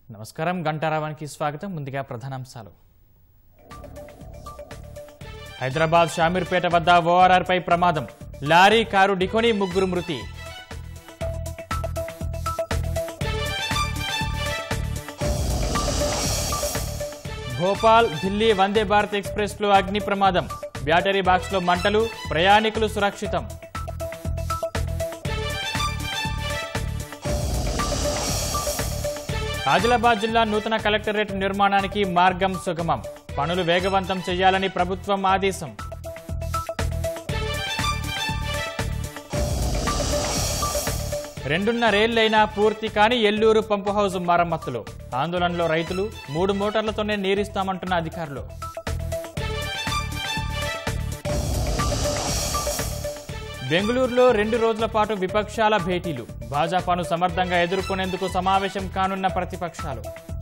నమస్కారం గంటారావానికి స్వాగతం ముందుగా ప్రధానాంశాలు హైదరాబాద్ షామీర్పేట వద్ద ఓఆర్ఆర్పై ప్రమాదం లారీ కారు ఢికొని ముగ్గురు మృతి భోపాల్ ఢిల్లీ వందే భారత్ ఎక్స్ప్రెస్లో అగ్ని ప్రమాదం బ్యాటరీ బాక్స్లో మంటలు ప్రయాణికులు సురక్షితం ఆదిలాబాద్ జిల్లా నూతన కలెక్టరేట్ నిర్మాణానికి మార్గం సుగమం పనులు వేగవంతం చేయాలని ప్రభుత్వం ఆదేశం రెండున్నరేళ్లైనా పూర్తి కాని ఎల్లూరు పంపు హౌస్ మరమ్మతులు ఆందోళనలో రైతులు మూడు మోటార్లతోనే నీరిస్తామంటున్న అధికారులు బెంగళూరులో రెండు రోజుల పాటు విపక్షాల భేటీలు భాజపాను సమర్థంగా ఎదుర్కొనేందుకు సమావేశం కానున్న ప్రతిపక్షాలు